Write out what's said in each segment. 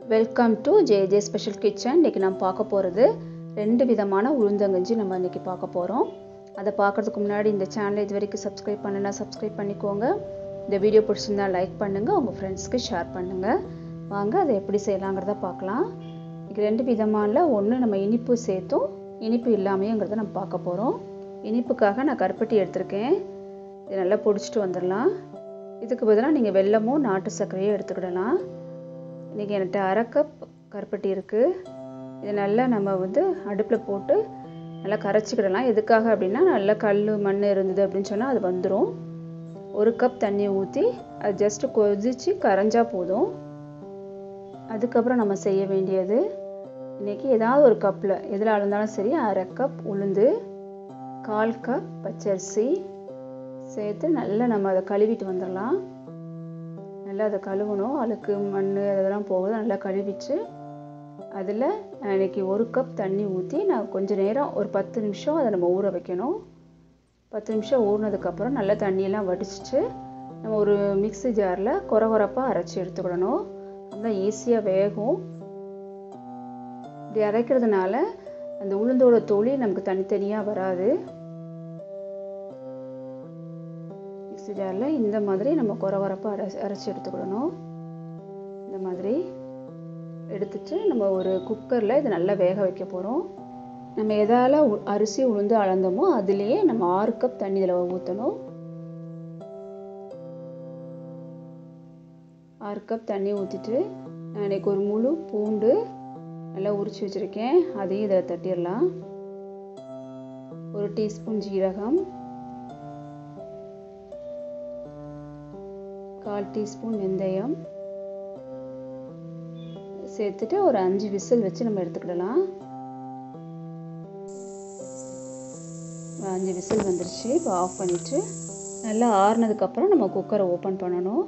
welcome to J J special kitchen இன்றைக்கி நம்ம பார்க்க போகிறது ரெண்டு விதமான உளுந்தங்கஞ்சி நம்ம இன்றைக்கி பார்க்க போகிறோம் அதை பார்க்குறதுக்கு முன்னாடி இந்த சேனலை இது வரைக்கும் சப்ஸ்கிரைப் பண்ணுனா சப்ஸ்கிரைப் பண்ணிக்கோங்க இந்த வீடியோ பிடிச்சிருந்தா லைக் பண்ணுங்கள் உங்கள் ஃப்ரெண்ட்ஸ்க்கு ஷேர் பண்ணுங்கள் வாங்க அதை எப்படி செய்யலாங்கிறத பார்க்கலாம் இது ரெண்டு விதமான ஒன்று நம்ம இனிப்பு சேர்த்தும் இனிப்பு இல்லாமையுங்கிறத நம்ம பார்க்க போகிறோம் இனிப்புக்காக நான் கருப்பட்டி எடுத்திருக்கேன் இது நல்லா பொடிச்சிட்டு வந்துடலாம் இதுக்கு பதிலாக நீங்கள் வெல்லமோ நாட்டு சர்க்கரையோ எடுத்துக்கிடலாம் இன்றைக்கி என்கிட்ட அரை கப் கருப்பட்டி இருக்குது இது நல்லா நம்ம வந்து அடுப்பில் போட்டு நல்லா கரைச்சிக்கிடலாம் எதுக்காக அப்படின்னா நல்லா கல் மண் இருந்தது அப்படின்னு சொன்னால் அது வந்துடும் ஒரு கப் தண்ணி ஊற்றி அது ஜஸ்ட்டு கொதித்து கரைஞ்சா போதும் அதுக்கப்புறம் நம்ம செய்ய வேண்டியது இன்றைக்கி ஏதாவது ஒரு கப்பில் எதில் அளந்தாலும் சரி அரை கப் உளுந்து கால் கப் பச்சரிசி சேர்த்து நல்லா நம்ம அதை கழுவிட்டு வந்துடலாம் நல்லா அதை கழுவணும் அழுக்கு மண் அதெல்லாம் போகுது நல்லா கழுவிட்டு அதில் இன்றைக்கி ஒரு கப் தண்ணி ஊற்றி நான் கொஞ்சம் நேரம் ஒரு பத்து நிமிஷம் அதை நம்ம ஊற வைக்கணும் பத்து நிமிஷம் ஊறினதுக்கப்புறம் நல்லா தண்ணியெல்லாம் வடிச்சிட்டு நம்ம ஒரு மிக்ஸி ஜாரில் குறை குறைப்பாக அரைச்சி எடுத்துக்கிடணும் அப்போ ஈஸியாக வேகும் இப்படி அரைக்கிறதுனால அந்த உளுந்தோட தோழி நமக்கு தனித்தனியாக வராது மிக்ஸி ஜாரில் இந்த மாதிரி நம்ம குறை குறைப்பாக அரை அரைச்சி எடுத்துக்கிடணும் இந்த மாதிரி எடுத்துட்டு நம்ம ஒரு குக்கரில் இதை நல்லா வேக வைக்க போகிறோம் நம்ம எதால் அரிசி உளுந்து அளந்தோமோ அதுலேயே நம்ம ஆறு கப் தண்ணி இதில் ஊற்றணும் ஆறு கப் தண்ணி ஊற்றிட்டு நான் இன்றைக்கி ஒரு முழு பூண்டு நல்லா உரிச்சு வச்சுருக்கேன் அதையும் இதில் தட்டிடலாம் ஒரு டீஸ்பூன் ஜீரகம் கால் டீஸ்பூன் வெந்தயம் சேர்த்துட்டு ஒரு அஞ்சு விசில் வச்சு நம்ம எடுத்துக்கிடலாம் அஞ்சு விசில் வந்துருச்சு இப்போ ஆஃப் பண்ணிவிட்டு நல்லா ஆறுனதுக்கப்புறம் நம்ம குக்கரை ஓப்பன் பண்ணணும்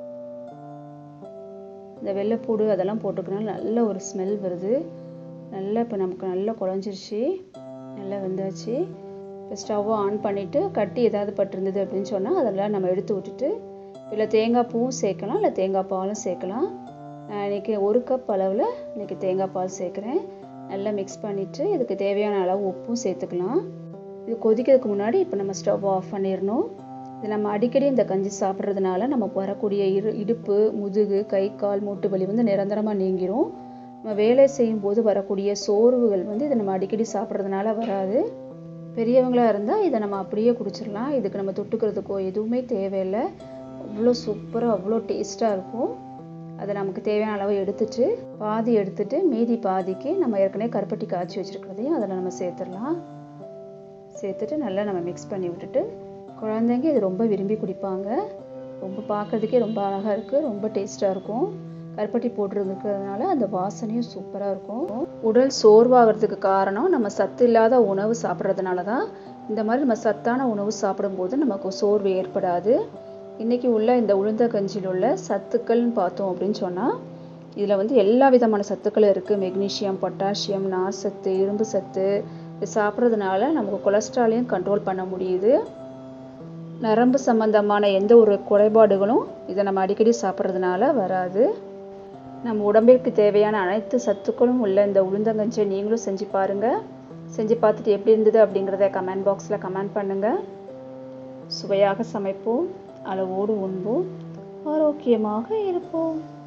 இந்த வெள்ளைப்பூடு அதெல்லாம் போட்டுக்கனால நல்ல ஒரு ஸ்மெல் வருது நல்லா இப்போ நமக்கு நல்லா குழஞ்சிருச்சு நல்லா வெந்தாச்சு இப்போ ஸ்டவ்வை ஆன் பண்ணிவிட்டு கட்டி ஏதாவது பட்டிருந்தது அப்படின்னு சொன்னால் அதெல்லாம் நம்ம எடுத்து விட்டுட்டு இல்லை தேங்காய் பூவும் சேர்க்கலாம் இல்லை தேங்காய் பாலும் சேர்க்கலாம் நான் இன்றைக்கி ஒரு கப் அளவில் இன்றைக்கி தேங்காய் பால் சேர்க்குறேன் நல்லா மிக்ஸ் பண்ணிவிட்டு இதுக்கு தேவையான அளவு உப்பும் சேர்த்துக்கலாம் இது கொதிக்கிறதுக்கு முன்னாடி இப்போ நம்ம ஸ்டவ் ஆஃப் பண்ணிடணும் இது நம்ம அடிக்கடி இந்த கஞ்சி சாப்பிட்றதுனால நமக்கு வரக்கூடிய இரு இடுப்பு முதுகு கை கால் மூட்டு வலி வந்து நிரந்தரமாக நீங்கிரும் நம்ம வேலை செய்யும் போது வரக்கூடிய சோர்வுகள் வந்து இதை நம்ம அடிக்கடி சாப்பிட்றதுனால வராது பெரியவங்களாக இருந்தால் இதை நம்ம அப்படியே குடிச்சிடலாம் இதுக்கு நம்ம தொட்டுக்கிறதுக்கோ எதுவுமே தேவையில்லை அவ்வளோ சூப்பராக அவ்வளோ டேஸ்ட்டாக இருக்கும் அதை நமக்கு தேவையான அளவு எடுத்துட்டு பாதி எடுத்துட்டு மீதி பாதிக்கு நம்ம ஏற்கனவே கருப்பட்டி காய்ச்சி வச்சுருக்கிறதையும் அதில் நம்ம சேர்த்துடலாம் சேர்த்துட்டு நல்லா நம்ம மிக்ஸ் பண்ணி விட்டுட்டு குழந்தைங்க இது ரொம்ப விரும்பி குடிப்பாங்க ரொம்ப பார்க்குறதுக்கே ரொம்ப அழகாக இருக்குது ரொம்ப டேஸ்ட்டாக இருக்கும் கருப்பட்டி போட்டுருக்கிறதுனால அந்த வாசனையும் சூப்பராக இருக்கும் உடல் சோர்வாகிறதுக்கு காரணம் நம்ம சத்து இல்லாத உணவு சாப்பிட்றதுனால தான் இந்த மாதிரி நம்ம சத்தான உணவு சாப்பிடும்போது நமக்கு சோர்வு ஏற்படாது இன்றைக்கி உள்ள இந்த உளுந்த கஞ்சியில் உள்ள சத்துக்கள்னு பார்த்தோம் அப்படின்னு சொன்னால் இதில் வந்து எல்லா விதமான சத்துக்களும் இருக்குது மெக்னீஷியம் பொட்டாசியம் நார்சத்து இரும்பு சத்து இது சாப்பிட்றதுனால நமக்கு கொலஸ்ட்ராலையும் கண்ட்ரோல் பண்ண முடியுது நரம்பு சம்பந்தமான எந்த ஒரு குறைபாடுகளும் இதை நம்ம அடிக்கடி சாப்பிட்றதுனால வராது நம்ம உடம்பிற்கு தேவையான அனைத்து சத்துக்களும் உள்ள இந்த உளுந்தங்கஞ்சியை நீங்களும் செஞ்சு பாருங்கள் செஞ்சு பார்த்துட்டு எப்படி இருந்தது அப்படிங்கிறத கமெண்ட் பாக்ஸில் கமெண்ட் பண்ணுங்கள் சுவையாக சமைப்போம் அளவோடு உண்போம் ஆரோக்கியமாக இருப்போம்